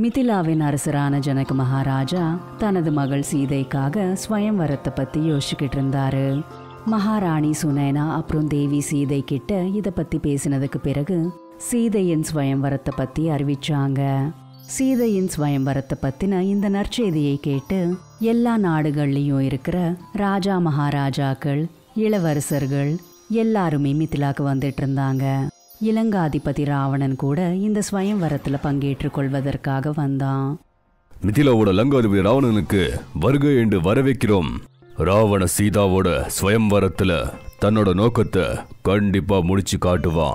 மிதிலாவின் அரசரான ஜனக மகாராஜா தனது மகள் சீதைக்காக ஸ்வயம்வரத்தை பத்தி யோசிச்சுக்கிட்டு இருந்தாரு மகாராணி சுனேனா அப்புறம் தேவி சீதை கிட்ட இத பத்தி பேசினதுக்கு பிறகு சீதையின் ஸ்வயம்வரத்தை பத்தி அறிவிச்சாங்க சீதையின் ஸ்வயம்வரத்தை பத்தின இந்த நற்செய்தியை கேட்டு எல்லா நாடுகள்லயும் இருக்கிற ராஜா மகாராஜாக்கள் இளவரசர்கள் எல்லாருமே மிதிலாக்கு வந்துட்டு இருந்தாங்க இலங்காதிபதி ராவணன் கூட இந்த ஸ்வயம்வரத்துல பங்கேற்றுக் கொள்வதற்காக வந்தான் மிதிலாவோட லங்காதிபதி ராவணனுக்கு வருகை என்று வரவேற்கிறோம் ராவண சீதாவோட ஸ்வயம்வரத்துல தன்னோட நோக்கத்தை கண்டிப்பா முடிச்சு காட்டுவான்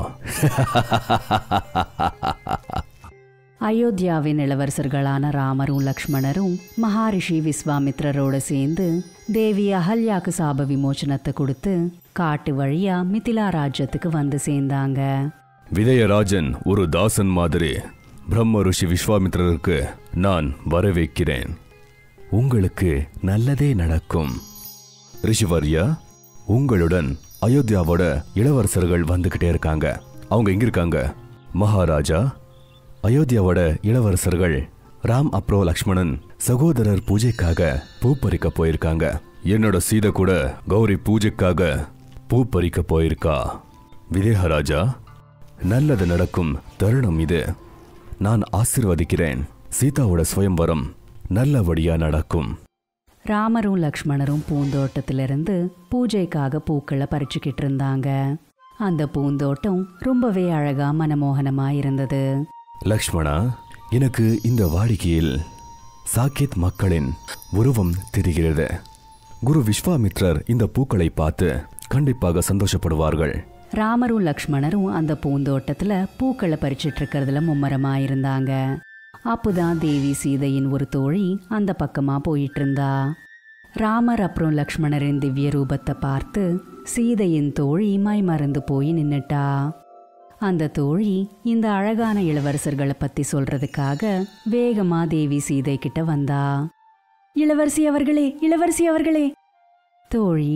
அயோத்தியாவின் இளவரசர்களான ராமரும் லக்ஷ்மணரும் மகாரிஷி விஸ்வாமித்ரரோட சேர்ந்து தேவி அகல்யாக்கு சாப விமோச்சனத்தை கொடுத்து காட்டு வழியா மிதிலா ராஜ்யத்துக்கு வந்து சேர்ந்தாங்க விதயராஜன் ஒரு தாசன் மாதிரி பிரம்ம ருஷி விஸ்வாமித்திரருக்கு நான் வரவேற்கிறேன் உங்களுக்கு நல்லதே நடக்கும் ரிஷிவர்யா உங்களுடன் அயோத்தியாவோட இளவரசர்கள் வந்துகிட்டே இருக்காங்க அவங்க எங்க இருக்காங்க மகாராஜா அயோத்தியாவோட இளவரசர்கள் ராம் அப்ரோ லக்ஷ்மணன் சகோதரர் பூஜைக்காக பூ பறிக்க போயிருக்காங்க என்னோட சீதை கூட கௌரி பூஜைக்காக பூ பறிக்க போயிருக்கா விதேகராஜா நல்லது நடக்கும் தருணம் இது நான் ஆசிர்வதிக்கிறேன் சீதாவோட சுயம்பரம் நல்லபடியா நடக்கும் ராமரும் லக்ஷ்மணரும் பூந்தோட்டத்திலிருந்து பூஜைக்காக பூக்களை பறிச்சுக்கிட்டு இருந்தாங்க அந்த பூந்தோட்டம் ரொம்பவே அழகா மனமோகனமா இருந்தது லக்ஷ்மணா எனக்கு இந்த வாடிக்கையில் சாக்கியத் மக்களின் உருவம் தெரிகிறது குரு விஸ்வாமித்ரர் இந்த பூக்களை பார்த்து கண்டிப்பாக சந்தோஷப்படுவார்கள் ராமரும் லக்ஷ்மணரும் அந்த பூந்தோட்டத்துல பூக்களை பறிச்சிட்டு இருக்கிறதுல மும்மரமா இருந்தாங்க அப்போதான் தேவி சீதையின் ஒரு தோழி அந்த பக்கமா போயிட்டு இருந்தா ராமர் அப்புறம் லக்ஷ்மணரின் திவ்ய ரூபத்தை பார்த்து சீதையின் தோழி மைமறந்து போய் நின்னுட்டா அந்த தோழி இந்த அழகான இளவரசர்களை பத்தி சொல்றதுக்காக வேகமா தேவி சீதை கிட்ட வந்தா இளவரசி அவர்களே இளவரசி அவர்களே தோழி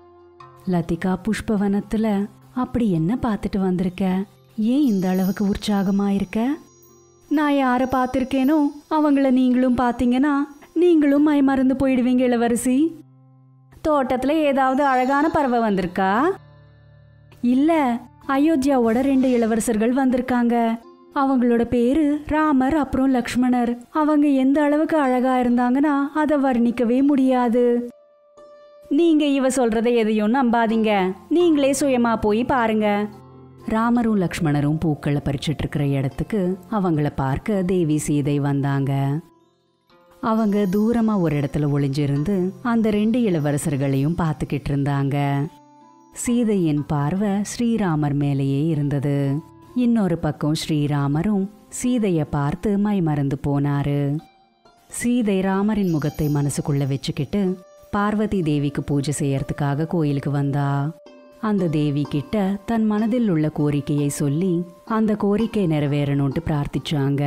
லதிகா புஷ்பவனத்துல அப்படி என்ன பார்த்துட்டு வந்திருக்க ஏன் இந்த அளவுக்கு உற்சாகமா இருக்க நான் யாரை பார்த்துருக்கேனோ அவங்கள நீங்களும் பார்த்தீங்கன்னா நீங்களும் மை மறந்து போயிடுவீங்க இளவரசி தோட்டத்துல ஏதாவது அழகான பறவை வந்திருக்கா இல்ல அயோத்தியாவோட ரெண்டு இளவரசர்கள் வந்திருக்காங்க அவங்களோட பேரு ராமர் அப்புறம் லக்ஷ்மணர் அவங்க எந்த அளவுக்கு அழகா இருந்தாங்கன்னா அதை வர்ணிக்கவே முடியாது நீங்க இவ சொல்றதை எதையும் நம்பாதீங்க நீங்களே சுயமா போய் பாருங்க ராமரும் லக்ஷ்மணரும் பூக்களை பறிச்சிட்டு இருக்கிற இடத்துக்கு அவங்கள பார்க்க தேவி சீதை வந்தாங்க அவங்க தூரமா ஒரு இடத்துல ஒளிஞ்சிருந்து அந்த ரெண்டு இளவரசர்களையும் பார்த்துக்கிட்டு இருந்தாங்க சீதையின் பார்வை ஸ்ரீராமர் மேலேயே இருந்தது இன்னொரு பக்கம் ஸ்ரீராமரும் சீதைய பார்த்து மைமறந்து போனாரு சீதை ராமரின் முகத்தை மனசுக்குள்ள வச்சுக்கிட்டு பார்வதி தேவிக்கு பூஜை செய்யறதுக்காக கோயிலுக்கு வந்தா அந்த தேவி கிட்ட தன் மனதில் உள்ள கோரிக்கையை சொல்லி அந்த கோரிக்கை நிறைவேறணும்ட்டு பிரார்த்திச்சாங்க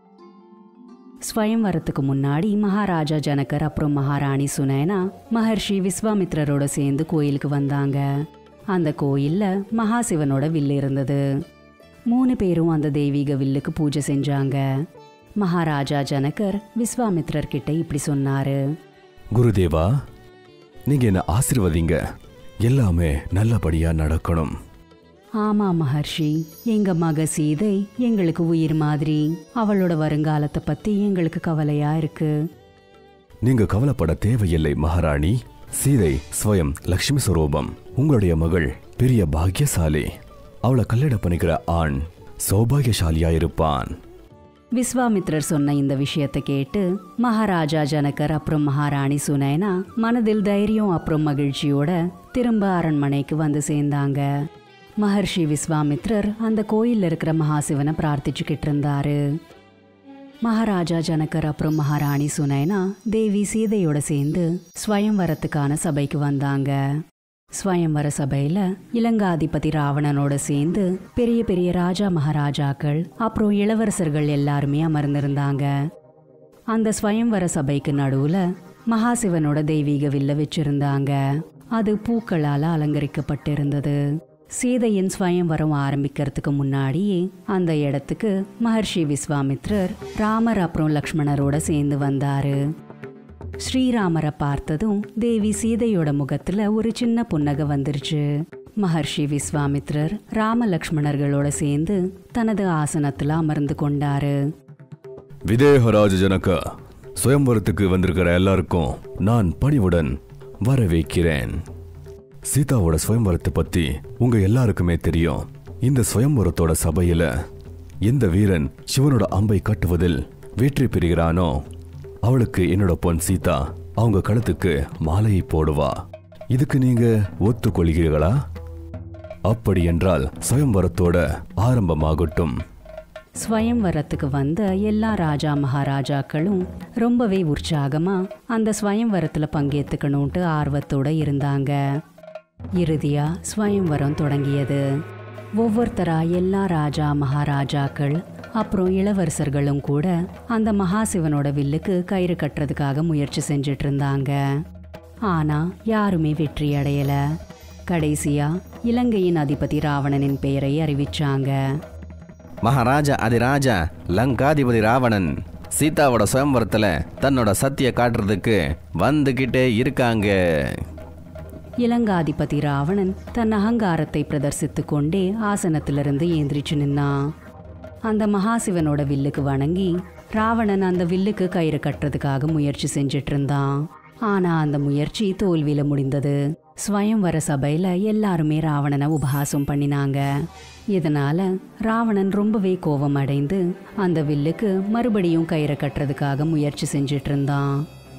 ஸ்வயம்வரத்துக்கு முன்னாடி மகாராஜா ஜனகர் அப்புறம் மகாராணி சுனேனா மகர்ஷி விஸ்வாமித்ரரோட சேர்ந்து கோயிலுக்கு வந்தாங்க அந்த கோயில்ல மகாசிவனோட வில்லு இருந்தது மூணு பேரும் அந்த தெய்வீக வில்லுக்கு பூஜை செஞ்சாங்க மகாராஜா ஜனகர் விஸ்வாமித்ரர் கிட்ட இப்படி சொன்னாரு குருதேவா நீங்க என்ன ஆசிர்வதிங்க எல்லாமே நல்லபடியா நடக்கணும் ஆமா மகர்ஷி எங்க மக சீதை எங்களுக்கு உயிர் மாதிரி அவளோட வருங்காலத்தை பத்தி எங்களுக்கு கவலையா இருக்கு நீங்க கவலைப்பட தேவையில்லை மகாராணி சீதை ஸ்வயம் லக்ஷ்மி ஸ்வரூபம் உங்களுடைய மகள் பெரிய பாக்கியசாலி அவளை கல்லிட பண்ணிக்கிற ஆண் சௌபாகியசாலியா இருப்பான் விஸ்வாமித்ரர் சொன்ன இந்த விஷயத்தை கேட்டு மகாராஜா ஜனகர் அப்புறம் மகாராணி சுனைனா மனதில் தைரியம் அப்புறம் மகிழ்ச்சியோட திரும்ப அரண்மனைக்கு வந்து சேர்ந்தாங்க மகர்ஷி விஸ்வாமித்ரர் அந்த கோயில்ல இருக்கிற மகாசிவனை பிரார்த்திச்சுக்கிட்டு இருந்தாரு மகாராஜா ஜனகர் அப்புறம் மகாராணி சுனைனா தேவி சீதையோட சேர்ந்து ஸ்வயம்வரத்துக்கான சபைக்கு வந்தாங்க ஸ்வயம்வர சபையில இலங்காதிபதி ராவணனோட சேர்ந்து பெரிய பெரிய ராஜா மகாராஜாக்கள் அப்புறம் இளவரசர்கள் எல்லாருமே அமர்ந்திருந்தாங்க அந்த ஸ்வயம்வர சபைக்கு நடுவுல மகாசிவனோட தெய்வீக வில்ல வச்சிருந்தாங்க அது பூக்களால அலங்கரிக்கப்பட்டிருந்தது சீதையின் ஸ்வயம்வரம் ஆரம்பிக்கிறதுக்கு முன்னாடியே அந்த இடத்துக்கு மகர்ஷி விஸ்வாமித்ரர் ராமர் அப்புறம் லக்ஷ்மணரோட சேர்ந்து வந்தாரு ஸ்ரீராமரை பார்த்ததும் தேவி சீதையோட முகத்துல ஒரு சின்ன புன்னகை வந்துருச்சு மகர்ஷி விஸ்வாமித்ரர் ராம லக்ஷ்மணர்களோட சேர்ந்து தனது ஆசனத்துல அமர்ந்து கொண்டாரு விதேகராஜ ஜனக சுயம்பரத்துக்கு வந்திருக்கிற எல்லாருக்கும் நான் பணிவுடன் வரவேற்கிறேன் சீதாவோட சுயம்பரத்தை பத்தி உங்க எல்லாருக்குமே தெரியும் இந்த சுயம்பரத்தோட சபையில எந்த வீரன் சிவனோட அம்பை கட்டுவதில் வெற்றி பெறுகிறானோ அவளுக்கு என்னோட பொன் சீதா அவங்க கழுத்துக்கு மாலையை போடுவா இதுக்கு நீங்க ஒத்துக்கொள்கிறீர்களா அப்படி என்றால் சுயம்பரத்தோட ஆரம்பமாகட்டும் ஸ்வயம்வரத்துக்கு வந்த எல்லா ராஜா மகாராஜாக்களும் ரொம்பவே உற்சாகமா அந்த ஸ்வயம்வரத்துல பங்கேத்துக்கணும்ட்டு ஆர்வத்தோட இருந்தாங்க இறுதியா ஸ்வயம்வரம் தொடங்கியது ஒவ்வொருத்தரா எல்லா ராஜா மகாராஜாக்கள் அப்புறம் இளவரசர்களும் கூட அந்த மகாசிவனோட வில்லுக்கு கயிறு கட்டுறதுக்காக முயற்சி செஞ்சுட்டு இருந்தாங்க ஆனா யாருமே வெற்றி அடையல கடைசியா இலங்கையின் அதிபதி ராவணனின் பெயரை அறிவிச்சாங்க மகாராஜா அதிராஜா லங்காதிபதி ராவணன் சீதாவோட சுயம்பரத்துல தன்னோட சத்திய காட்டுறதுக்கு வந்துகிட்டே இருக்காங்க இலங்காதிபதி ராவணன் தன் அகங்காரத்தை பிரதர்சித்து கொண்டே ஆசனத்திலிருந்து ஏந்திரிச்சு நின்னான் அந்த மகாசிவனோட வில்லுக்கு வணங்கி ராவணன் அந்த வில்லுக்கு கயிறு கட்டுறதுக்காக முயற்சி செஞ்சிட்டு இருந்தான் ஆனா அந்த முயற்சி தோல்வியில முடிந்தது ஸ்வயம்வர சபையில எல்லாருமே ராவணனை உபகாசம் பண்ணினாங்க இதனால ராவணன் ரொம்பவே கோபம் அடைந்து அந்த வில்லுக்கு மறுபடியும் கயிறை கட்டுறதுக்காக முயற்சி செஞ்சிட்டு இருந்தான்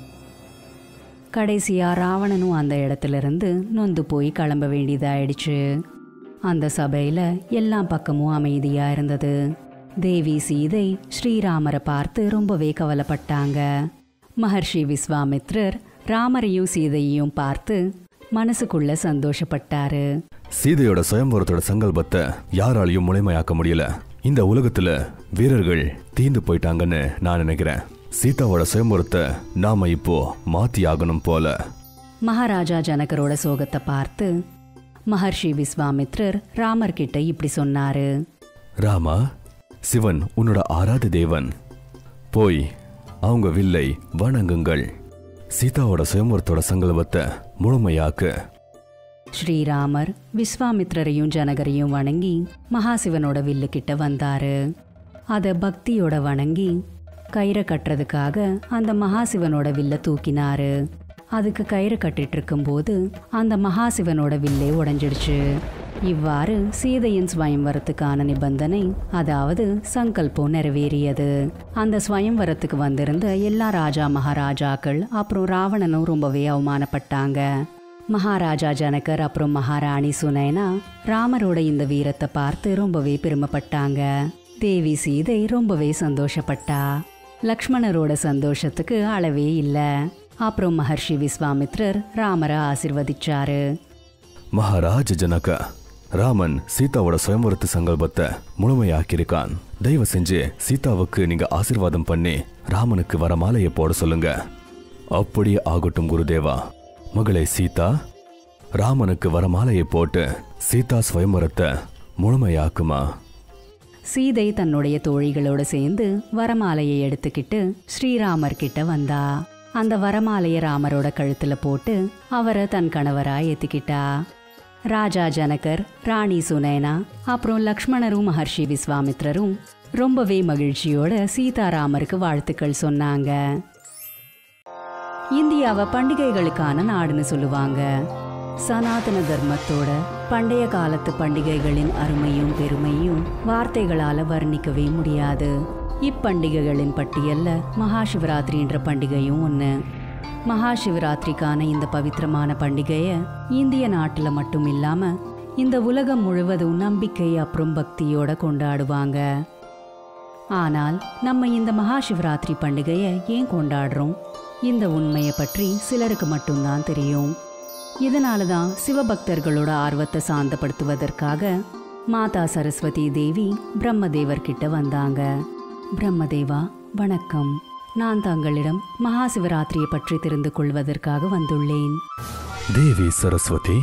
கடைசியா ராவணனும் அந்த இடத்துல இருந்து நொந்து போய் கிளம்ப வேண்டியதாயிடுச்சு அந்த சபையில எல்லா பக்கமும் அமைதியா இருந்தது தேவி சீதை ஸ்ரீராமரை பார்த்து ரொம்பவே கவலைப்பட்டாங்க மகர்ஷி விஸ்வாமித்ரர் ராமரையும் சீதையையும் பார்த்து மனசுக்குள்ள சந்தோஷப்பட்டாரு சீதையோட சுயம்பரத்தோட சங்கல்பத்தை யாராலையும் முழுமையாக்க முடியல இந்த உலகத்துல வீரர்கள் தீந்து போயிட்டாங்கன்னு நான் நினைக்கிறேன் சீதாவோட சுயம்பரத்தை நாம இப்போ மாத்தி ஆகணும் போல மகாராஜா ஜனகரோட சோகத்தை பார்த்து மகர்ஷி விஸ்வாமித்ரர் ராமர் கிட்ட இப்படி சொன்னாரு ராமா சிவன் உன்னோட ஆராத தேவன் போய் அவங்க வில்லை வணங்குங்கள் சீதாவோட சுயம்பரத்தோட சங்கல்பத்தை முழுமையாக்கு ஸ்ரீராமர் விஸ்வாமித்ரரையும் ஜனகரையும் வணங்கி மகாசிவனோட வில்லு கிட்ட வந்தாரு அத பக்தியோட வணங்கி கயிறை கட்டுறதுக்காக அந்த மகாசிவனோட வில்ல தூக்கினாரு அதுக்கு கயிறு கட்டிட்டு இருக்கும்போது அந்த மகாசிவனோட வில்லே உடைஞ்சிடுச்சு இவ்வாறு சீதையின் ஸ்வயம்வரத்துக்கான நிபந்தனை அதாவது சங்கல்பம் நிறைவேறியது அந்த ஸ்வயம்வரத்துக்கு வந்திருந்த எல்லா ராஜா மகாராஜாக்கள் அப்புறம் ராவணனும் ரொம்பவே அவமானப்பட்டாங்க மகாராஜா ஜனகர் அப்புறம் மகாராணி சுனைனா ராமரோட இந்த வீரத்தை பார்த்து ரொம்பவே பெருமைப்பட்டாங்க தேவி சீதை ரொம்பவே சந்தோஷப்பட்டா லக்ஷ்மணரோட சந்தோஷத்துக்கு அளவே இல்லை அப்புறம் மகர்ஷி விஸ்வாமித்ரர் ராமரை ஆசிர்வதிச்சாரு மகாராஜ ஜனக ராமன் சீதாவோட சுயம்பரத்து சங்கல்பத்தை முழுமையாக்கியிருக்கான் தயவு செஞ்சு சீதாவுக்கு நீங்க ஆசீர்வாதம் பண்ணி ராமனுக்கு வர மாலையை போட சொல்லுங்க அப்படியே ஆகட்டும் குருதேவா மகளே சீதா ராமனுக்கு வர மாலையை போட்டு சீதா சுயம்பரத்தை முழுமையாக்குமா சீதை தன்னுடைய தோழிகளோட சேர்ந்து வரமாலையை எடுத்துக்கிட்டு ஸ்ரீராமர் கிட்ட வந்தா அந்த வரமாலையை ராமரோட கழுத்துல போட்டு அவரை தன் கணவரா ஏத்திக்கிட்டா ராஜா ஜனகர் ராணி சுனேனா அப்புறம் லக்ஷ்மணரும் மகர்ஷி விஸ்வாமித்ரரும் ரொம்பவே மகிழ்ச்சியோட சீதாராமருக்கு வாழ்த்துக்கள் சொன்னாங்க இந்தியாவை பண்டிகைகளுக்கான நாடுன்னு சொல்லுவாங்க சனாதன தர்மத்தோட பண்டைய காலத்து பண்டிகைகளின் அருமையும் பெருமையும் வார்த்தைகளால வர்ணிக்கவே முடியாது இப்பண்டிகைகளின் பட்டியல்ல மகாசிவராத்திரின்ற பண்டிகையும் ஒன்று மகாசிவராத்திரிக்கான இந்த பவித்திரமான பண்டிகையை இந்திய நாட்டில் மட்டும் இல்லாம இந்த உலகம் முழுவதும் நம்பிக்கை அப்புறம் பக்தியோட கொண்டாடுவாங்க ஆனால் நம்ம இந்த மகாசிவராத்திரி பண்டிகையை ஏன் கொண்டாடுறோம் இந்த உண்மையை பற்றி சிலருக்கு மட்டும்தான் தெரியும் இதனால தான் சிவபக்தர்களோட ஆர்வத்தை சாந்தப்படுத்துவதற்காக மாதா சரஸ்வதி தேவி பிரம்மதேவர் கிட்ட வந்தாங்க பிரம்மதேவா வணக்கம் நான் தங்களிடம் மகா சிவராத்திரியை பற்றி தெரிந்து கொள்வதற்காக வந்துள்ளேன் தேவி சரஸ்வதி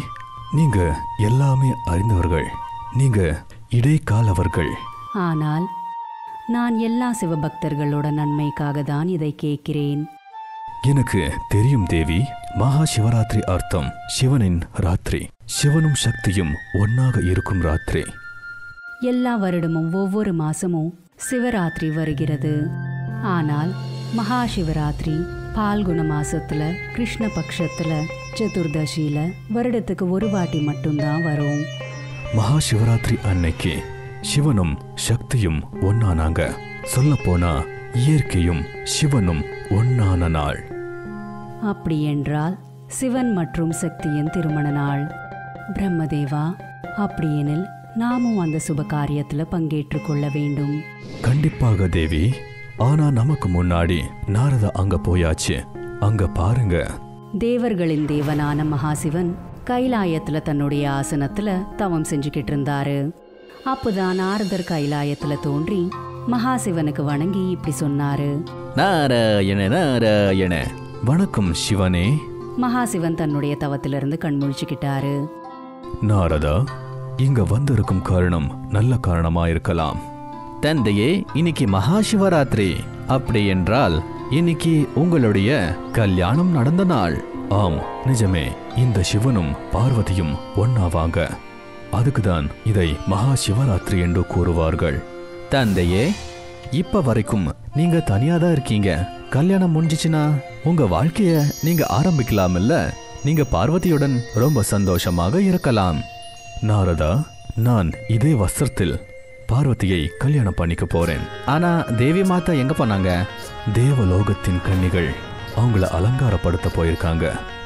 நீங்க எல்லாமே அறிந்தவர்கள் நீங்க இடைக்காலவர்கள் ஆனால் நான் எல்லா சிவபக்தர்களோட நன்மைக்காக தான் இதை கேட்கிறேன் எனக்கு தெரியும் தேவி மகா சிவராத்திரி அர்த்தம் சிவனின் ராத்திரி சிவனும் சக்தியும் ஒன்னாக இருக்கும் ராத்திரி எல்லா வருடமும் ஒவ்வொரு மாசமும் சிவராத்திரி வருகிறது ஆனால் மகா சிவராத்திரி பால்குண மாசத்துல கிருஷ்ண பட்சத்துல சதுர்தசியில வருடத்துக்கு ஒரு வாட்டி மட்டும்தான் வரும் மகா சிவராத்திரி அன்னைக்கு சிவனும் சக்தியும் ஒன்னானாங்க சொல்லப் போனா இயற்கையும் சிவனும் ஒன்னான நாள் அப்படி என்றால் சிவன் மற்றும் சக்தியின் திருமண நாள் பிரம்மதேவா அப்படியெனில் நாமும் அந்த சுப காரியத்துல பங்கேற்றுக் கொள்ள வேண்டும் கண்டிப்பாக தேவி ஆனா நமக்கு முன்னாடி நாரத அங்க போயாச்சு அங்க பாருங்க தேவர்களின் தேவனான மகாசிவன் கைலாயத்துல தன்னுடைய ஆசனத்துல தவம் செஞ்சுக்கிட்டு இருந்தாரு அப்போதான் நாரதர் கைலாயத்துல தோன்றி மகாசிவனுக்கு வணங்கி இப்படி சொன்னாரு நாராயண நாராயண வணக்கம் சிவனே மகாசிவன் தன்னுடைய தவத்திலிருந்து கண்முழிச்சுக்கிட்டாரு நாரதா இங்க வந்திருக்கும் காரணம் நல்ல காரணமா இருக்கலாம் தந்தையே இன்னைக்கு மகா சிவராத்திரி அப்படி என்றால் இன்னைக்கு உங்களுடைய கல்யாணம் நடந்த நாள் ஆம் நிஜமே இந்த சிவனும் பார்வதியும் ஒன்னாவாங்க அதுக்குதான் இதை மகா சிவராத்திரி என்று கூறுவார்கள் தந்தையே இப்ப வரைக்கும் நீங்க தனியா தான் இருக்கீங்க கல்யாணம் முடிஞ்சிச்சுன்னா உங்க வாழ்க்கைய நீங்க ஆரம்பிக்கலாம் இல்ல நீங்க பார்வதியுடன் ரொம்ப சந்தோஷமாக இருக்கலாம் நாரதா நான் இதே வஸ்திரத்தில் பார்வதியை கல்யாணம் பண்ணிக்க போறேன் ஆனா தேவி மாதா எங்க போனாங்க தேவலோகத்தின் கன்னிகள் அவங்கள அலங்காரப்படுத்த போயிருக்காங்க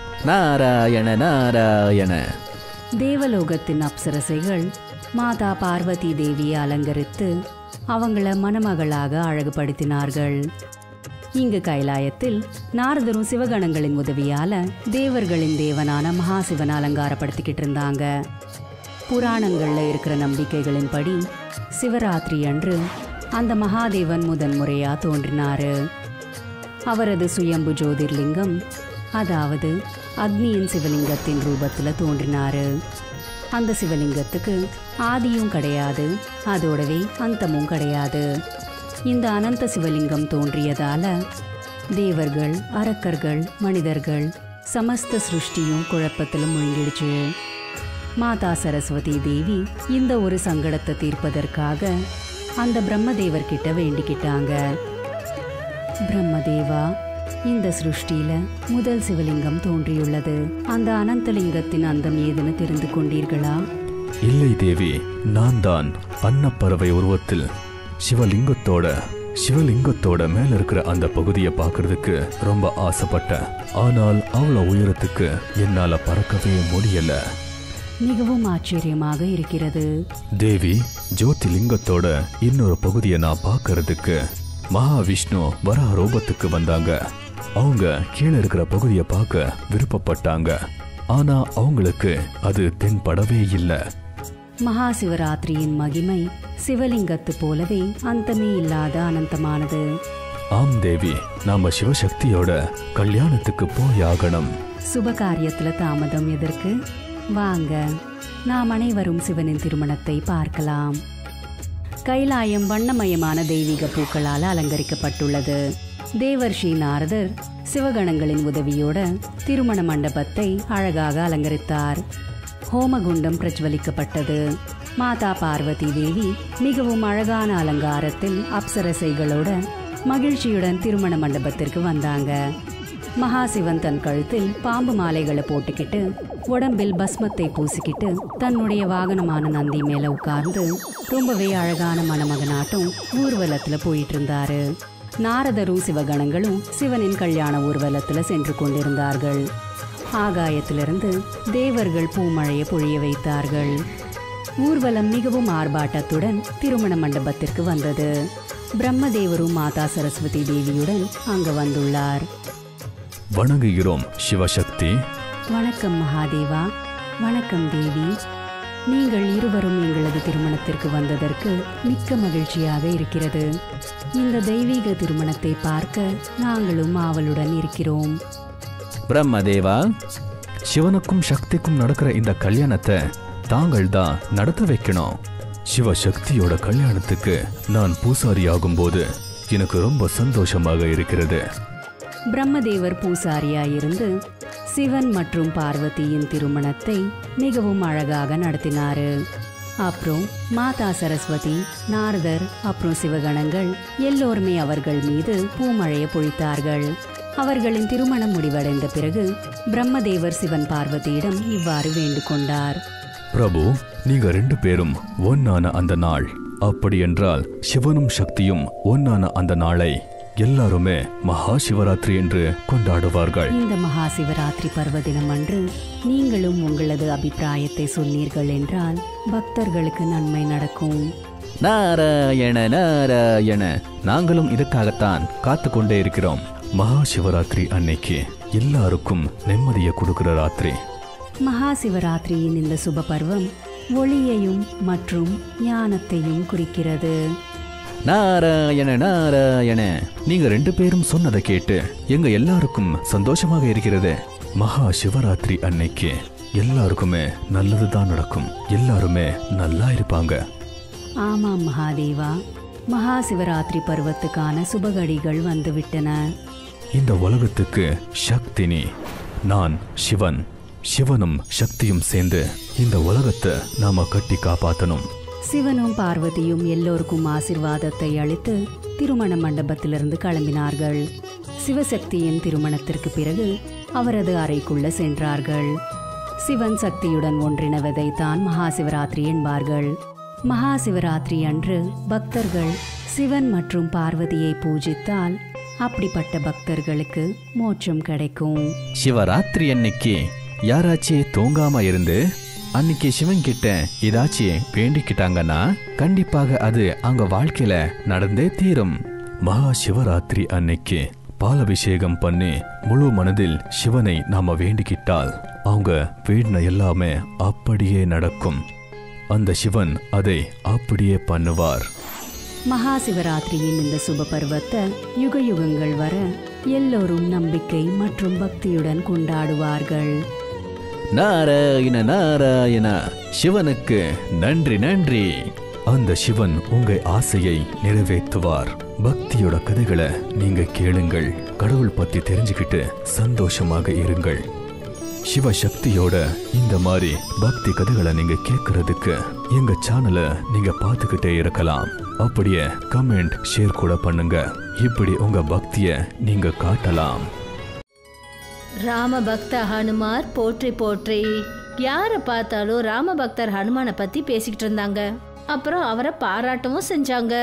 நாராயண நாராயண தேவலோகத்தின் அப்சரசைகள் மாதா பார்வதி தேவியை அலங்கரித்து அவங்கள மணமகளாக அழகுபடுத்தினார்கள் இங்கு கைலாயத்தில் நாரதரும் சிவகணங்களின் உதவியால தேவர்களின் தேவனான மகாசிவனை அலங்காரப்படுத்திக்கிட்டு இருந்தாங்க புராணங்கள்ல இருக்கிற நம்பிக்கைகளின்படி சிவராத்திரி அன்று அந்த மகாதேவன் முதன்முறையா தோன்றினாரு அவரது சுயம்பு ஜோதிர்லிங்கம் அதாவது அக்னியின் சிவலிங்கத்தின் ரூபத்துல தோன்றினாரு அந்த சிவலிங்கத்துக்கு ஆதியும் கிடையாது அதோடவே அந்தமும் கிடையாது இந்த அனந்த சிவலிங்கம் தோன்றியதால தேவர்கள் அரக்கர்கள் மனிதர்கள் சமஸ்த சிருஷ்டியும் குழப்பத்துல முழுங்கிடுச்சு மாதா சரஸ்வதி தேவி இந்த ஒரு சங்கடத்தை தீர்ப்பதற்காக அந்த பிரம்மதேவர்கிட்ட வேண்டிக்கிட்டாங்க பிரம்மதேவா இந்த சிருஷ்டியில முதல் சிவலிங்கம் தோன்றியுள்ளது அந்த அனந்தலிங்கத்தின் அந்தம் ஏதுன்னு தெரிந்து கொண்டீர்களா இல்லை தேவி நான் தான் அன்னப்பறவை உருவத்தில் சிவலிங்கத்தோட சிவலிங்கத்தோட மேல இருக்கிற அந்த பகுதியை பார்க்கிறதுக்கு ரொம்ப ஆசைப்பட்டேன் ஆனால் அவ்வளவு உயரத்துக்கு என்னால பறக்கவே முடியல மிகவும் ஆச்சரியமாக இருக்கிறது தேவி ஜோதிலிங்கத்தோட இன்னொரு பகுதியை நான் பார்க்கறதுக்கு மகாவிஷ்ணு வராக ரூபத்துக்கு வந்தாங்க அவங்க கீழே இருக்கிற பகுதியை பார்க்க விருப்பப்பட்டாங்க ஆனா அவங்களுக்கு அது தென்படவே இல்லை மகா சிவராத்திரியின் மகிமை சிவலிங்கத்து போலவே அந்தமே இல்லாத அனந்தமானது ஆம் தேவி நாம சிவசக்தியோட கல்யாணத்துக்கு போயாகணும் சுப காரியத்துல தாமதம் எதற்கு வாங்க நாம் அனைவரும் சிவனின் திருமணத்தை பார்க்கலாம் கைலாயம் வண்ணமயமான தெய்வீக பூக்களால் அலங்கரிக்கப்பட்டுள்ளது தேவர்ஷி நாரதர் சிவகணங்களின் உதவியோட திருமண மண்டபத்தை அழகாக அலங்கரித்தார் ஹோமகுண்டம் பிரஜ்வலிக்கப்பட்டது மாதா பார்வதி தேவி மிகவும் அழகான அலங்காரத்தில் அப்சரசைகளோட மகிழ்ச்சியுடன் திருமண மண்டபத்திற்கு வந்தாங்க மகாசிவன் தன் கழுத்தில் பாம்பு மாலைகளை போட்டுக்கிட்டு உடம்பில் பஸ்மத்தை பூசிக்கிட்டு தன்னுடைய வாகனமான நந்தி மேல உட்கார்ந்து ரொம்பவே அழகான மணமகனாட்டம் ஊர்வலத்துல போயிட்டு இருந்தாரு நாரதரும் சிவகணங்களும் சிவனின் கல்யாண ஊர்வலத்துல சென்று கொண்டிருந்தார்கள் ஆகாயத்திலிருந்து தேவர்கள் பூமழையை பொழிய வைத்தார்கள் ஊர்வலம் மிகவும் ஆர்ப்பாட்டத்துடன் திருமண மண்டபத்திற்கு வந்தது பிரம்மதேவரும் மாதா சரஸ்வதி தேவியுடன் அங்க வந்துள்ளார் வணங்குகிறோம் சிவசக்தி வணக்கம் மகாதேவா வணக்கம் தேவி நீங்கள் இருவரும் எங்களது திருமணத்திற்கு வந்ததற்கு மிக்க மகிழ்ச்சியாக இருக்கிறது இந்த தெய்வீக திருமணத்தை பார்க்க நாங்களும் ஆவலுடன் இருக்கிறோம் பிரம்மதேவா சிவனுக்கும் சக்திக்கும் நடக்கிற இந்த கல்யாணத்தை தாங்கள் தான் நடத்த வைக்கணும் சிவசக்தியோட கல்யாணத்துக்கு நான் பூசாரி ஆகும்போது எனக்கு ரொம்ப சந்தோஷமாக இருக்கிறது பிரம்மதேவர் பூசாரியாயிருந்து சிவன் மற்றும் பார்வதியின் திருமணத்தை மிகவும் அழகாக நடத்தினாரு அப்புறம் மாதா சரஸ்வதி நாரதர் அப்புறம் சிவகணங்கள் எல்லோருமே அவர்கள் மீது பூமழையை பொழித்தார்கள் அவர்களின் திருமணம் முடிவடைந்த பிறகு பிரம்மதேவர் சிவன் பார்வதியிடம் இவ்வாறு வேண்டுகொண்டார் பிரபு நீங்க ரெண்டு பேரும் ஒன்னான அந்த நாள் அப்படியென்றால் சிவனும் சக்தியும் ஒன்னான அந்த நாளை எல்லாருமே மகா சிவராத்திரி என்று கொண்டாடுவார்கள் இந்த மகா சிவராத்திரி பர்வதினம் அன்று நீங்களும் உங்களது அபிப்பிராயத்தை சொன்னீர்கள் என்றால் பக்தர்களுக்கு நன்மை நடக்கும் நாராயண நாராயண நாங்களும் இதுக்காகத்தான் காத்து கொண்டே இருக்கிறோம் மகா சிவராத்திரி அன்னைக்கு எல்லாருக்கும் நிம்மதியை கொடுக்கிற ராத்திரி மகா சிவராத்திரியின் இந்த சுப பர்வம் ஒளியையும் மற்றும் ஞானத்தையும் குறிக்கிறது நாராயண நாராயண நீங்க ரெண்டு பேரும் சொன்னதை கேட்டு எங்க எல்லாருக்கும் சந்தோஷமாக இருக்கிறது மகா சிவராத்திரி அன்னைக்கு எல்லாருக்குமே நல்லதுதான் நடக்கும் எல்லாருமே நல்லா இருப்பாங்க ஆமாம் மகாதேவா மகா சிவராத்திரி பருவத்துக்கான சுபகடிகள் வந்துவிட்டன இந்த உலகத்துக்கு சக்தினி நான் சிவன் சிவனும் சக்தியும் சேர்ந்து இந்த உலகத்தை நாம கட்டி காப்பாத்தணும் சிவனும் பார்வதியும் எல்லோருக்கும் ஆசிர்வாதத்தை அளித்து திருமண மண்டபத்திலிருந்து கிளம்பினார்கள் சிவசக்தியின் திருமணத்திற்கு பிறகு அவரது அறைக்குள்ள சென்றார்கள் சிவன் சக்தியுடன் ஒன்றினவதை தான் மகா சிவராத்திரி என்பார்கள் மகா சிவராத்திரி அன்று பக்தர்கள் சிவன் மற்றும் பார்வதியை பூஜித்தால் அப்படிப்பட்ட பக்தர்களுக்கு மோட்சம் கிடைக்கும் சிவராத்திரி அன்னைக்கு யாராச்சும் தூங்காம இருந்து அன்னைக்கு சிவன் கிட்ட ஏதாச்சும் வேண்டிக்கிட்டாங்கன்னா கண்டிப்பாக அது அவங்க வாழ்க்கையில நடந்தே தீரும் மகா சிவராத்திரி அன்னைக்கு பாலபிஷேகம் பண்ணி முழு மனதில் சிவனை நாம வேண்டிக்கிட்டால் அவங்க வேண்டின எல்லாமே அப்படியே நடக்கும் அந்த சிவன் அதை அப்படியே பண்ணுவார் மகா சிவராத்திரியின் இந்த சுப பருவத்தை யுக யுகங்கள் வர எல்லோரும் நம்பிக்கை மற்றும் பக்தியுடன் கொண்டாடுவார்கள் நாராயண நாராயண சிவனுக்கு நன்றி நன்றி அந்த சிவன் உங்க ஆசையை நிறைவேற்றுவார் பக்தியோட கதைகளை நீங்க கேளுங்கள் கடவுள் பத்தி தெரிஞ்சுக்கிட்டு சந்தோஷமாக இருங்கள் சிவசக்தியோட இந்த மாதிரி பக்தி கதைகளை நீங்க கேட்கறதுக்கு எங்க சேனலை நீங்க பார்த்துக்கிட்டே இருக்கலாம் அப்படியே கமெண்ட் ஷேர் கூட பண்ணுங்க இப்படி உங்க பக்திய நீங்க காட்டலாம் ராம பக்த ஹனுமார் போற்றி போற்றி யாரை பார்த்தாலும் ராம பக்தர் ஹனுமானை பத்தி பேசிக்கிட்டு இருந்தாங்க அப்புறம் அவரை பாராட்டவும் செஞ்சாங்க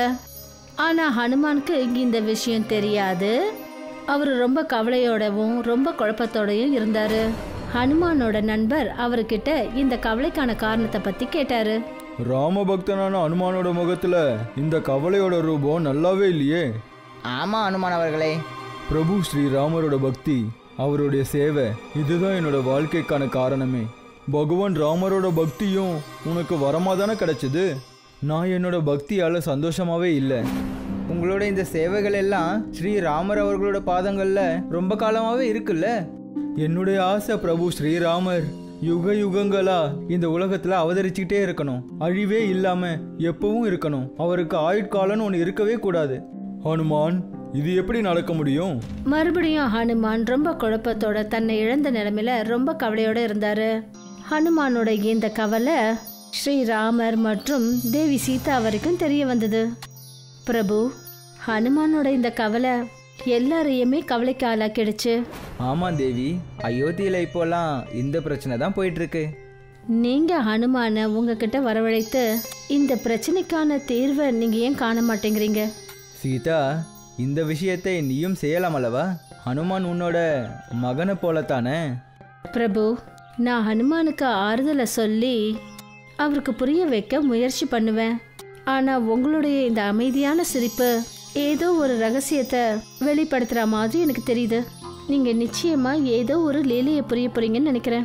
ஆனா ஹனுமானுக்கு இந்த விஷயம் தெரியாது அவர் ரொம்ப கவலையோடவும் ரொம்ப குழப்பத்தோடயும் இருந்தாரு ஹனுமானோட நண்பர் அவர்கிட்ட இந்த கவலைக்கான காரணத்தை பத்தி கேட்டாரு ராமபக்தனான அனுமானோட முகத்துல இந்த கவலையோட ரூபம் நல்லாவே இல்லையே ஆமாம் அனுமான் அவர்களே பிரபு ஸ்ரீராமரோட பக்தி அவருடைய சேவை இதுதான் என்னோட வாழ்க்கைக்கான காரணமே பகவான் ராமரோட பக்தியும் உனக்கு வரமா தானே கிடைச்சது நான் என்னோட பக்தியால சந்தோஷமாவே இல்லை உங்களோட இந்த சேவைகள் எல்லாம் ஸ்ரீ ராமர் அவர்களோட பாதங்கள்ல ரொம்ப காலமாவே இருக்குல்ல என்னுடைய ஆசை பிரபு ஸ்ரீராமர் யுக யுகங்களா இந்த உலகத்துல அவதரிச்சுக்கிட்டே இருக்கணும் அழிவே இல்லாம எப்பவும் இருக்கணும் அவருக்கு ஆயுட்காலம்னு ஒன்று இருக்கவே கூடாது ஹனுமான் இது எப்படி நடக்க முடியும் மறுபடியும் ஹனுமான் ரொம்ப குழப்பத்தோட தன்னை இழந்த நிலைமையில ரொம்ப கவலையோட இருந்தாரு ஹனுமானோட இந்த கவலை ஸ்ரீராமர் மற்றும் தேவி சீதா வரைக்கும் தெரிய வந்தது பிரபு ஹனுமானோட இந்த கவலை எல்லாரையுமே கவலைக்கு ஆளாக்கிடுச்சு ஆமாம் தேவி அயோத்தியில இப்போலாம் இந்த பிரச்சனை தான் போயிட்டு இருக்கு நீங்க ஹனுமான உங்ககிட்ட வரவழைத்து இந்த பிரச்சனைக்கான தீர்வை நீங்க ஏன் காண மாட்டேங்கிறீங்க சீதா இந்த விஷயத்தை நீயும் செய்யலாம் அல்லவா ஹனுமான் உன்னோட மகனை போலத்தானே பிரபு நான் ஹனுமானுக்கு ஆறுதலை சொல்லி அவருக்கு புரிய வைக்க முயற்சி பண்ணுவேன் ஆனா உங்களுடைய இந்த அமைதியான சிரிப்பு ஏதோ ஒரு ரகசியத்தை வெளிப்படுத்துற மாதிரி எனக்கு தெரியுது நீங்க நிச்சயமா ஏதோ ஒரு லீலையை புரிய போறீங்கன்னு நினைக்கிறேன்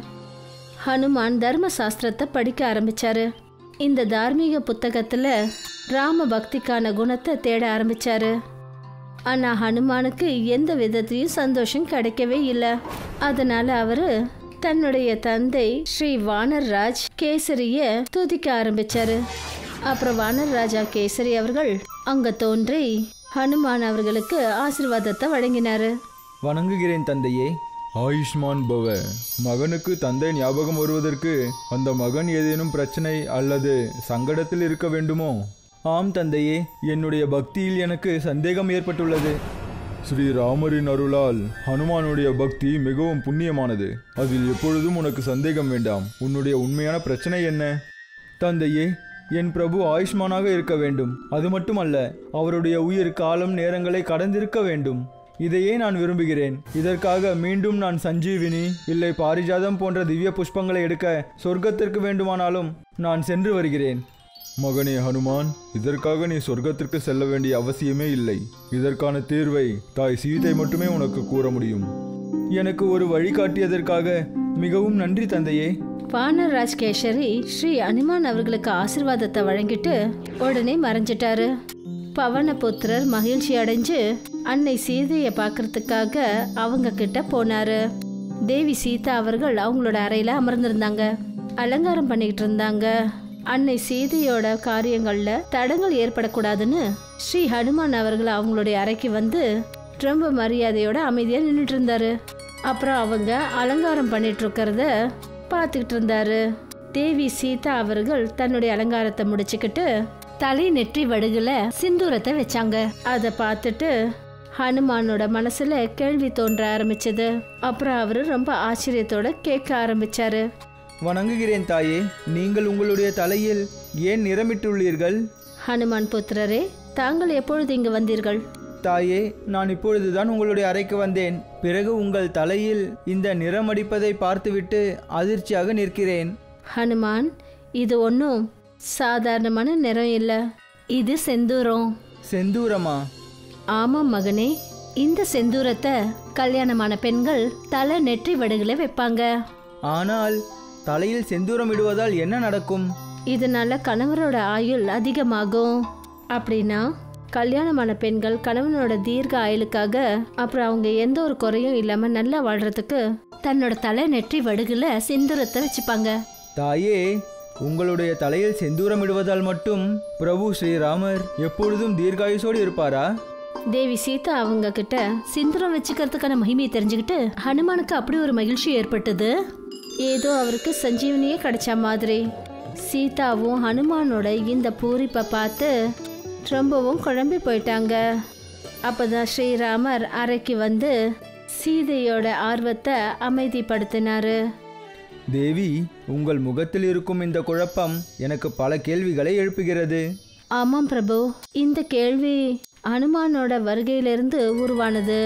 ஹனுமான் தர்ம சாஸ்திரத்தை படிக்க ஆரம்பிச்சாரு இந்த தார்மீக புத்தகத்துல ராம பக்திக்கான குணத்தை தேட ஆரம்பிச்சாரு ஆனா ஹனுமானுக்கு எந்த விதத்திலையும் சந்தோஷம் கிடைக்கவே இல்லை அதனால அவரு தன்னுடைய தந்தை ஸ்ரீ வானர்ராஜ் கேசரிய துதிக்க ஆரம்பிச்சாரு அப்புறம் வானர்ராஜா கேசரி அவர்கள் அங்க தோன்றி ஹனுமான் அவர்களுக்கு ஆசீர்வாதத்தை வழங்கினாரு வணங்குகிறேன் தந்தையே ஆயுஷ்மான் பவ மகனுக்கு தந்தை ஞாபகம் வருவதற்கு அந்த மகன் ஏதேனும் பிரச்சனை அல்லது சங்கடத்தில் இருக்க வேண்டுமோ ஆம் தந்தையே என்னுடைய பக்தியில் எனக்கு சந்தேகம் ஏற்பட்டுள்ளது ஸ்ரீ ராமரின் அருளால் ஹனுமானுடைய பக்தி மிகவும் புண்ணியமானது அதில் எப்பொழுதும் உனக்கு சந்தேகம் வேண்டாம் உன்னுடைய உண்மையான பிரச்சனை என்ன தந்தையே என் பிரபு ஆயுஷ்மானாக இருக்க வேண்டும் அது மட்டுமல்ல அவருடைய உயிர் காலம் நேரங்களை கடந்திருக்க வேண்டும் இதையே நான் விரும்புகிறேன் இதற்காக மீண்டும் நான் சஞ்சீவினி இல்லை பாரிஜாதம் போன்ற திவ்ய புஷ்பங்களை எடுக்க சொர்க்கத்திற்கு வேண்டுமானாலும் நான் சென்று வருகிறேன் மகனே ஹனுமான் இதற்காக நீ சொர்க்கத்திற்கு செல்ல வேண்டிய அவசியமே இல்லை இதற்கான தீர்வை தாய் சீதை மட்டுமே உனக்கு கூற முடியும் எனக்கு ஒரு வழிகாட்டியதற்காக மிகவும் நன்றி தந்தையே வானர்ராஜ் கேசரி ஸ்ரீ அனுமான் அவர்களுக்கு ஆசீர்வாதத்தை வழங்கிட்டு உடனே மறைஞ்சிட்டாரு பவனபுத்திரர் மகிழ்ச்சி அடைஞ்சு அன்னை சீதையை பார்க்கறதுக்காக அவங்க கிட்ட போனாரு தேவி சீதா அவர்கள் அவங்களோட அறையில அமர்ந்திருந்தாங்க அலங்காரம் பண்ணிக்கிட்டு இருந்தாங்க அன்னை சீதையோட காரியங்கள்ல தடங்கள் ஏற்படக்கூடாதுன்னு ஸ்ரீ ஹனுமான் அவர்கள் அவங்களுடைய அறைக்கு வந்து ரொம்ப மரியாதையோட அமைதியா நின்றுட்டு இருந்தாரு அப்புறம் அவங்க அலங்காரம் பண்ணிட்டு இருக்கிறத பார்த்துக்கிட்டு இருந்தாரு தேவி சீதா அவர்கள் தன்னுடைய அலங்காரத்தை முடிச்சுக்கிட்டு தலை நெற்றி வடுகுல சிந்தூரத்தை வச்சாங்க அதை பார்த்துட்டு ஹனுமானோட மனசுல கேள்வி தோன்ற ஆரம்பிச்சது அப்புறம் அவரு ரொம்ப ஆச்சரியத்தோட கேட்க ஆரம்பிச்சாரு வணங்குகிறேன் தாயே நீங்கள் உங்களுடைய தலையில் ஏன் நிறமிட்டுள்ளீர்கள் ஹனுமான் புத்திரரே தாங்கள் எப்பொழுது இங்கு வந்தீர்கள் தாயே நான் இப்பொழுதுதான் உங்களுடைய அறைக்கு வந்தேன் பிறகு உங்கள் தலையில் இந்த நிறமடிப்பதை பார்த்துவிட்டு அதிர்ச்சியாக நிற்கிறேன் ஹனுமான் இது ஒன்றும் சாதாரணமான நிறம் இல்லை இது செந்தூரம் செந்தூரமா ஆமாம் மகனே இந்த செந்தூரத்தை கல்யாணமான பெண்கள் தலை நெற்றி வடுகளை வைப்பாங்க ஆனால் தலையில் செந்தூரம் இடுவதால் என்ன நடக்கும் இதனால கணவரோட ஆயுள் அதிகமாகும் அப்படின்னா கல்யாணமான பெண்கள் கணவனோட தீர்க்க ஆயுளுக்காக அப்புறம் அவங்க எந்த ஒரு குறையும் இல்லாம நல்லா வாழ்றதுக்கு தன்னோட தலை நெற்றி வடுகுல செந்தூரத்தை வச்சுப்பாங்க தாயே உங்களுடைய தலையில் செந்தூரம் இடுவதால் மட்டும் பிரபு ஸ்ரீராமர் எப்பொழுதும் தீர்காயுசோடு இருப்பாரா தேவி சீதா அவங்க கிட்ட சிந்துரம் வச்சுக்கிறதுக்கான மகிமையை தெரிஞ்சுக்கிட்டு ஹனுமானுக்கு அப்படி ஒரு மகிழ்ச்சி ஏற்பட்டது ஏதோ அவருக்கு சஞ்சீவனியே கிடைச்ச மாதிரி சீதாவும் ஹனுமானோட இந்த பூரிப்பை பார்த்து ரொம்பவும் குழம்பி போயிட்டாங்க அப்பதான் ஸ்ரீராமர் அறைக்கு வந்து சீதையோட ஆர்வத்தை அமைதிப்படுத்தினாரு தேவி உங்கள் முகத்தில் இருக்கும் இந்த குழப்பம் எனக்கு பல கேள்விகளை எழுப்புகிறது ஆமாம் பிரபு இந்த கேள்வி ஹனுமானோட வருகையிலிருந்து உருவானது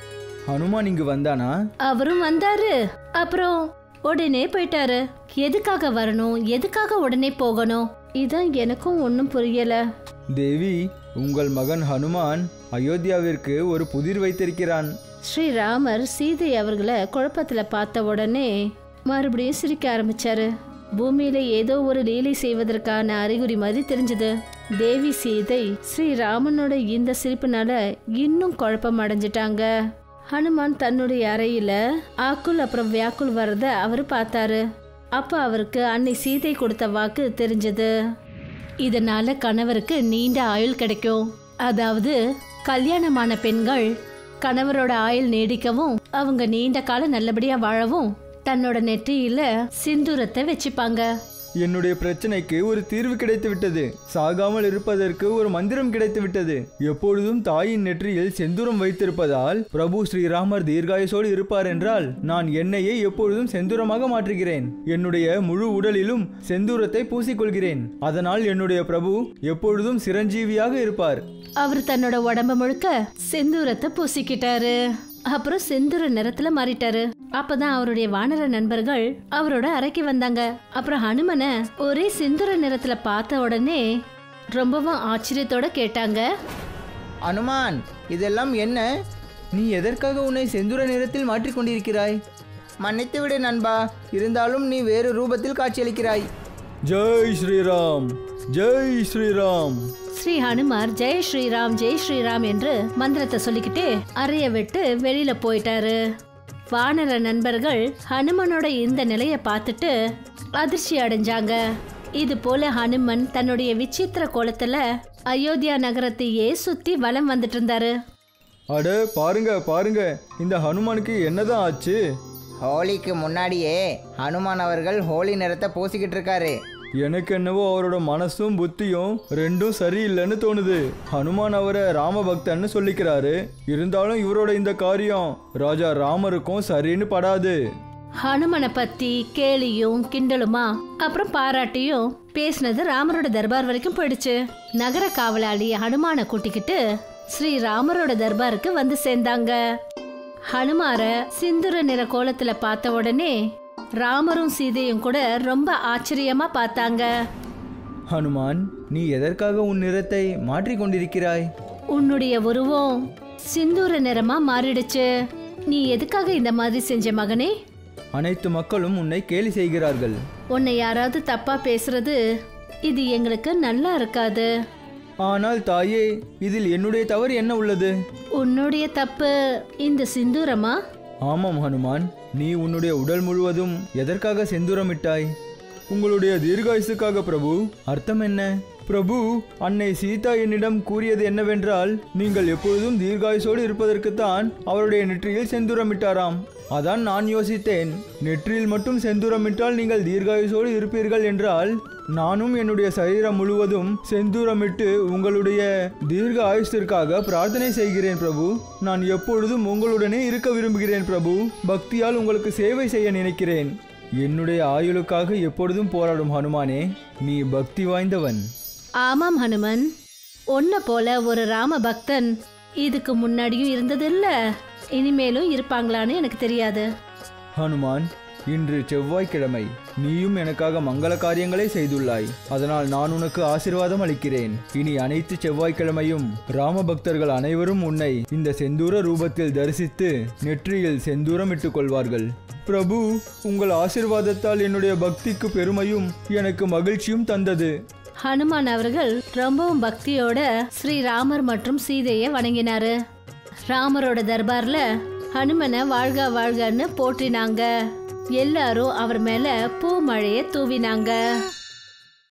ஹனுமான் இங்கு வந்தானா அவரும் வந்தாரு அப்புறம் உடனே போயிட்டாரு எதுக்காக வரணும் எதுக்காக உடனே போகணும் இதான் எனக்கும் ஒன்றும் புரியல தேவி உங்கள் மகன் ஹனுமான் அயோத்தியாவிற்கு ஒரு புதிர் வைத்திருக்கிறான் ஸ்ரீராமர் சீதை அவர்களை குழப்பத்துல பார்த்த உடனே மறுபடியும் சிரிக்க ஆரம்பிச்சாரு பூமியில ஏதோ ஒரு லீலை செய்வதற்கான அறிகுறி மாதிரி தெரிஞ்சது தேவி சீதை ஸ்ரீராமனோட இந்த சிரிப்புனால இன்னும் குழப்பம் அடைஞ்சிட்டாங்க ஹனுமான் தன்னுடைய அறையில ஆக்குல் அப்புறம் வியாக்குல் வர்றத அவர் பார்த்தாரு அப்ப அவருக்கு அன்னை சீதை கொடுத்த வாக்கு தெரிஞ்சது இதனால கணவருக்கு நீண்ட ஆயுள் கிடைக்கும் அதாவது கல்யாணமான பெண்கள் கணவரோட ஆயுள் நீடிக்கவும் அவங்க நீண்ட காலம் நல்லபடியா வாழவும் தன்னோட நெற்றியில சிந்தூரத்தை வச்சுப்பாங்க என்னுடைய பிரச்சனைக்கு ஒரு தீர்வு கிடைத்து விட்டது சாகாமல் இருப்பதற்கு ஒரு மந்திரம் கிடைத்து விட்டது எப்பொழுதும் தாயின் நெற்றியில் செந்தூரம் வைத்திருப்பதால் பிரபு ஸ்ரீராமர் தீர்காயுசோடு இருப்பார் என்றால் நான் எண்ணெயை எப்பொழுதும் செந்தூரமாக மாற்றுகிறேன் என்னுடைய முழு உடலிலும் செந்தூரத்தை பூசிக்கொள்கிறேன் அதனால் என்னுடைய பிரபு எப்பொழுதும் சிரஞ்சீவியாக இருப்பார் அவர் தன்னோட உடம்ப முழுக்க செந்தூரத்தை பூசிக்கிட்டாரு அப்புறம் செந்தூர நிறத்துல மாறிட்டாரு அப்பதான் அவருடைய வானர நண்பர்கள் அவரோட அறைக்கு வந்தாங்க அப்புறம் ஹனுமனை ஒரே செந்தூர நிறத்துல பார்த்த உடனே ரொம்பவும் ஆச்சரியத்தோட கேட்டாங்க அனுமான் இதெல்லாம் என்ன நீ எதற்காக உன்னை செந்தூர நிறத்தில் மாற்றிக்கொண்டிருக்கிறாய் மன்னித்து விடு நண்பா இருந்தாலும் நீ வேறு ரூபத்தில் காட்சியளிக்கிறாய் ஜெய் ஸ்ரீராம் ஜெய் ஸ்ரீராம் ஸ்ரீ ஹனுமார் ஜெய் ஸ்ரீராம் ஜெய் ஸ்ரீராம் என்று மந்திரத்தை சொல்லிக்கிட்டே அறைய விட்டு வெளியில போயிட்டாரு வானர நண்பர்கள் ஹனுமனோட இந்த நிலையை பார்த்துட்டு அதிர்ச்சி அடைஞ்சாங்க இது போல ஹனுமன் தன்னுடைய விசித்திர கோலத்துல அயோத்தியா நகரத்தையே சுத்தி வலம் வந்துட்டு இருந்தாரு அட பாருங்க பாருங்க இந்த ஹனுமானுக்கு என்னதான் ஆச்சு ஹோலிக்கு முன்னாடியே ஹனுமான் அவர்கள் ஹோலி நிறத்தை பூசிக்கிட்டு இருக்காரு எனக்கு என்னவோ அவரோட மனசும் புத்தியும் ரெண்டும் சரியில்லைன்னு தோணுது ஹனுமான் அவரை ராமபக்தன்னு சொல்லிக்கிறாரு இருந்தாலும் இவரோட இந்த காரியம் ராஜா ராமருக்கும் சரின்னு படாது ஹனுமனை பத்தி கேலியும் கிண்டலுமா அப்புறம் பாராட்டியும் பேசினது ராமரோட தர்பார் வரைக்கும் போயிடுச்சு நகர காவலாளி ஹனுமான கூட்டிக்கிட்டு ஸ்ரீ ராமரோட தர்பாருக்கு வந்து சேர்ந்தாங்க ஹனுமார சிந்துர நிற கோலத்துல பார்த்த உடனே ராமரும் சீதையும் கூட ரொம்ப ஆச்சரியமா பார்த்தாங்க ஹனுமான் நீ எதற்காக உன் நிறத்தை மாற்றிக் கொண்டிருக்கிறாய் உன்னுடைய உருவம் சிந்தூர நிறமா மாறிடுச்சு நீ எதுக்காக இந்த மாதிரி செஞ்ச மகனே அனைத்து மக்களும் உன்னை கேலி செய்கிறார்கள் உன்னை யாராவது தப்பா பேசுறது இது எங்களுக்கு நல்லா இருக்காது ஆனால் தாயே இதில் என்னுடைய தவறு என்ன உள்ளது உன்னுடைய தப்பு இந்த சிந்தூரமா ஆமாம் ஹனுமான் நீ உன்னுடைய உடல் முழுவதும் எதற்காக செந்தூரமிட்டாய் உங்களுடைய தீர்காயுசுக்காக பிரபு அர்த்தம் என்ன பிரபு அன்னை சீதா என்னிடம் கூறியது என்னவென்றால் நீங்கள் எப்பொழுதும் தீர்காயுசோடு இருப்பதற்குத்தான் அவருடைய நெற்றியில் செந்தூரமிட்டாராம் அதான் நான் யோசித்தேன் நெற்றியில் மட்டும் செந்தூரமிட்டால் நீங்கள் தீர்காயுசோடு இருப்பீர்கள் என்றால் நானும் என்னுடைய சரீரம் முழுவதும் செந்தூரமிட்டு உங்களுடைய தீர்க்க ஆயுஷத்திற்காக பிரார்த்தனை செய்கிறேன் பிரபு நான் எப்பொழுதும் உங்களுடனே இருக்க விரும்புகிறேன் பிரபு பக்தியால் உங்களுக்கு சேவை செய்ய நினைக்கிறேன் என்னுடைய ஆயுளுக்காக எப்பொழுதும் போராடும் ஹனுமானே நீ பக்தி வாய்ந்தவன் ஆமாம் ஹனுமன் உன்னை போல ஒரு ராம பக்தன் இதுக்கு முன்னாடியும் இருந்ததில்ல இனிமேலும் இருப்பாங்களான்னு எனக்கு தெரியாது ஹனுமான் இன்று செவ்வாய்க்கிழமை நீயும் எனக்காக மங்கள காரியங்களை செய்துள்ளாய் அதனால் நான் உனக்கு ஆசீர்வாதம் அளிக்கிறேன் இனி அனைத்து செவ்வாய்க்கிழமையும் ராம பக்தர்கள் அனைவரும் உன்னை இந்த செந்தூர ரூபத்தில் தரிசித்து நெற்றியில் செந்தூரம் இட்டுக் கொள்வார்கள் பிரபு உங்கள் ஆசீர்வாதத்தால் என்னுடைய பக்திக்கு பெருமையும் எனக்கு மகிழ்ச்சியும் தந்தது ஹனுமான் அவர்கள் ரொம்பவும் பக்தியோட ஸ்ரீராமர் மற்றும் சீதையை வணங்கினாரு ராமரோட தர்பார்ல ஹனுமனை வாழ்க வாழ்கன்னு போற்றினாங்க எல்லாரும் அவர் மேல பூ மழையை தூவினாங்க